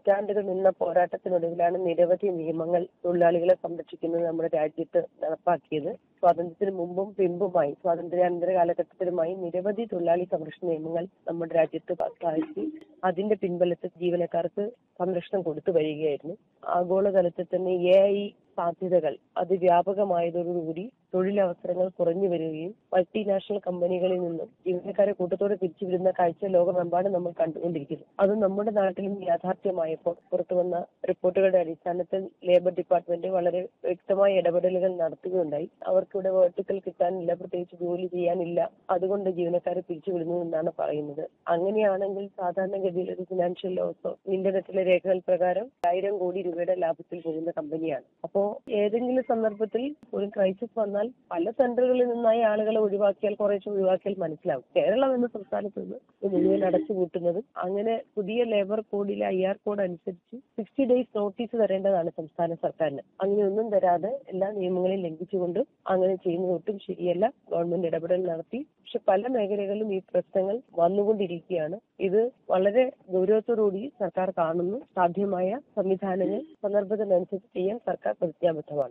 പതിറ്റാണ്ടുകൾ നിന്ന പോരാട്ടത്തിനൊടുവിലാണ് നിരവധി നിയമങ്ങൾ തൊഴിലാളികളെ സംരക്ഷിക്കുന്നത് നമ്മുടെ രാജ്യത്ത് നടപ്പാക്കിയത് സ്വാതന്ത്ര്യത്തിന് മുമ്പും പിമ്പുമായി സ്വാതന്ത്ര്യാനന്തര കാലഘട്ടത്തിലുമായി നിരവധി തൊഴിലാളി സംരക്ഷണ നിയമങ്ങൾ നമ്മുടെ രാജ്യത്ത് പാസാക്കി അതിന്റെ പിൻബലത്തിൽ ജീവനക്കാർക്ക് സംരക്ഷണം കൊടുത്തു വരികയായിരുന്നു ആഗോളതലത്തിൽ തന്നെ എ ഐ സാധ്യതകൾ അതിവ്യാപകമായതോടുകൂടി തൊഴിലവസരങ്ങൾ കുറഞ്ഞു വരികയും മൾട്ടിനാഷണൽ കമ്പനികളിൽ നിന്നും ജീവനക്കാരെ കൂട്ടത്തോടെ പിരിച്ചുവിടുന്ന കാഴ്ച ലോകമെമ്പാടും നമ്മൾ കണ്ടുകൊണ്ടിരിക്കുന്നു അത് നമ്മുടെ നാട്ടിലും യാഥാർത്ഥ്യമായപ്പോൾ പുറത്തു വന്ന റിപ്പോർട്ടുകളുടെ അടിസ്ഥാനത്തിൽ ലേബർ ഡിപ്പാർട്ട്മെന്റ് വളരെ വ്യക്തമായ ഇടപെടലുകൾ നടത്തുകയുണ്ടായി അവർക്കിവിടെ വേർട്ടിക്കൽ കിട്ടാനില്ല പ്രത്യേകിച്ച് ജോലി ചെയ്യാനില്ല അതുകൊണ്ട് ജീവനക്കാരെ പിരിച്ചുവിടുന്നു എന്നാണ് പറയുന്നത് അങ്ങനെയാണെങ്കിൽ സാധാരണഗതിയിൽ ഒരു ഫിനാൻഷ്യൽ ലോസോ ഇന്റർനെറ്റിലെ രേഖകൾ പ്രകാരം ആയിരം കോടി രൂപയുടെ ലാഭത്തിൽ പോകുന്ന കമ്പനിയാണ് അപ്പോ ഏതെങ്കിലും സന്ദർഭത്തിൽ ഒരു ക്രൈസിസ് വന്നാൽ പല സെന്ററുകളിൽ നിന്നായി ആളുകളെ ഒഴിവാക്കിയാൽ കുറേശ്ശെ ഒഴിവാക്കിയാൽ മനസ്സിലാവും കേരളം എന്ന സംസ്ഥാനത്ത് നിന്ന് ഇത് മുഴുവൻ അടച്ചുപൂട്ടുന്നതും അങ്ങനെ പുതിയ ലേബർ കോഡിലെ ഐ ആർ കോഡ് അനുസരിച്ച് സിക്സ്റ്റി ഡേയ്സ് നോട്ടീസ് തരേണ്ടതാണ് സംസ്ഥാന സർക്കാരിന് അങ്ങനെയൊന്നും തരാതെ എല്ലാ നിയമങ്ങളെയും ലംഘിച്ചുകൊണ്ട് അങ്ങനെ ചെയ്യുന്നത് ഒട്ടും ശരിയല്ല ഗവൺമെന്റ് ഇടപെടൽ നടത്തി പക്ഷെ പല മേഖലകളിലും ഈ പ്രശ്നങ്ങൾ വന്നുകൊണ്ടിരിക്കുകയാണ് ഇത് വളരെ ഗൗരവത്തോടുകൂടി സർക്കാർ കാണുന്നു സാധ്യമായ സംവിധാനങ്ങൾ സന്ദർഭത്തിനനുസരിച്ച് ചെയ്യാൻ സർക്കാർ പ്രതിജ്ഞാബദ്ധമാണ്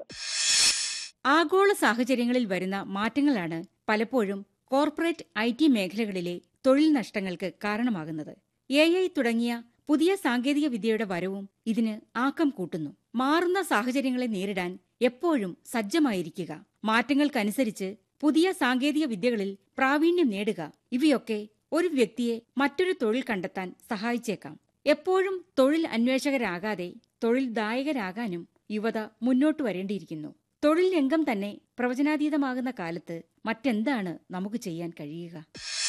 ആഗോള സാഹചര്യങ്ങളിൽ വരുന്ന മാറ്റങ്ങളാണ് പലപ്പോഴും കോർപ്പറേറ്റ് ഐ ടി മേഖലകളിലെ തൊഴിൽ നഷ്ടങ്ങൾക്ക് കാരണമാകുന്നത് എ ഐ തുടങ്ങിയ പുതിയ സാങ്കേതിക വിദ്യയുടെ വരവും ഇതിന് ആക്കം കൂട്ടുന്നു മാറുന്ന സാഹചര്യങ്ങളെ നേരിടാൻ എപ്പോഴും സജ്ജമായിരിക്കുക മാറ്റങ്ങൾക്കനുസരിച്ച് പുതിയ സാങ്കേതിക വിദ്യകളിൽ പ്രാവീണ്യം നേടുക ഇവയൊക്കെ ഒരു വ്യക്തിയെ മറ്റൊരു തൊഴിൽ കണ്ടെത്താൻ സഹായിച്ചേക്കാം എപ്പോഴും തൊഴിൽ അന്വേഷകരാകാതെ തൊഴിൽദായകരാകാനും യുവത മുന്നോട്ട് വരേണ്ടിയിരിക്കുന്നു തൊഴിൽ രംഗം തന്നെ പ്രവചനാതീതമാകുന്ന കാലത്ത് മറ്റെന്താണ് നമുക്ക് ചെയ്യാൻ കഴിയുക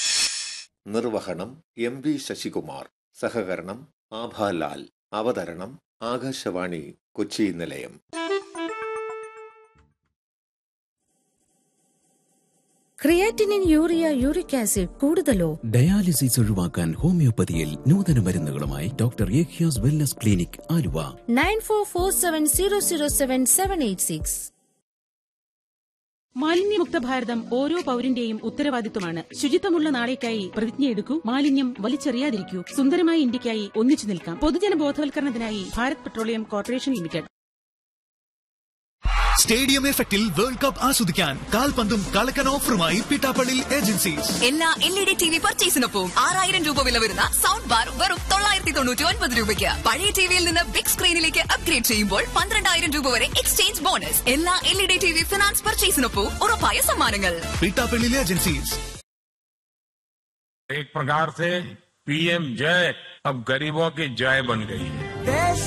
നിർവഹണം എം വി ശശികുമാർ സഹകരണം ആഭാലാൽ അവതരണം ആകാശവാണി കൊച്ചി നിലയം ക്രിയാറ്റിനിൻ യൂറിയ യൂറിക് ആസിഡ് കൂടുതലോ ഡയാലിസിസ് ഒഴിവാക്കാൻ ഹോമിയോപ്പതിയിൽ നൂതന മരുന്നുകളുമായി ഡോക്ടർ ഏഖ്യാസ് wellness clinic Aluva nine four four seven zero zero seven seven eight six മാലിന്യമുക്ത ഭാരതം ഓരോ പൗരന്റെയും ഉത്തരവാദിത്വമാണ് ശുചിത്വമുള്ള നാളേക്കായി പ്രതിജ്ഞയെടുക്കൂ മാലിന്യം വലിച്ചെറിയാതിരിക്കൂ സുന്ദരമായ ഇന്ത്യക്കായി ഒന്നിച്ചു നിൽക്കാം പൊതുജന ബോധവൽക്കരണത്തിനായി Bharat petroleum corporation limited stadium എഫക്റ്റിൽ വേൾഡ് കപ്പ് ആസ്വദിക്കാൻ കാൽപന്തും കളക്കൻ ഓഫറുമായി പിട്ടാപ്പള്ളി ഏജൻസീസ് എല്ലാ L E D T V പർച്ചേസിനൊപ്പം ആറായിരം രൂപ വില വരുന്ന സൗണ്ട് ബാർ വെറും തൊള്ളായിരത്തി തൊണ്ണൂറ്റി ഒൻപത് രൂപയ്ക്ക് പഴയ ടിവിയിൽ നിന്ന് ബിഗ് സ്ക്രീനിലേക്ക് അപ്ഗ്രേഡ് ചെയ്യുമ്പോൾ പന്ത്രണ്ടായിരം രൂപ വരെ എക്സ്ചേഞ്ച് ബോണസ് എല്ലാ L E D T V finance പർച്ചേസിനൊപ്പം ഉറപ്പായ സമ്മാനങ്ങൾ പിട്ടാപ്പള്ളി ഏജൻസീസ് एक प्रकार से पीएम जय अब गरीबों की जय बन गई है देश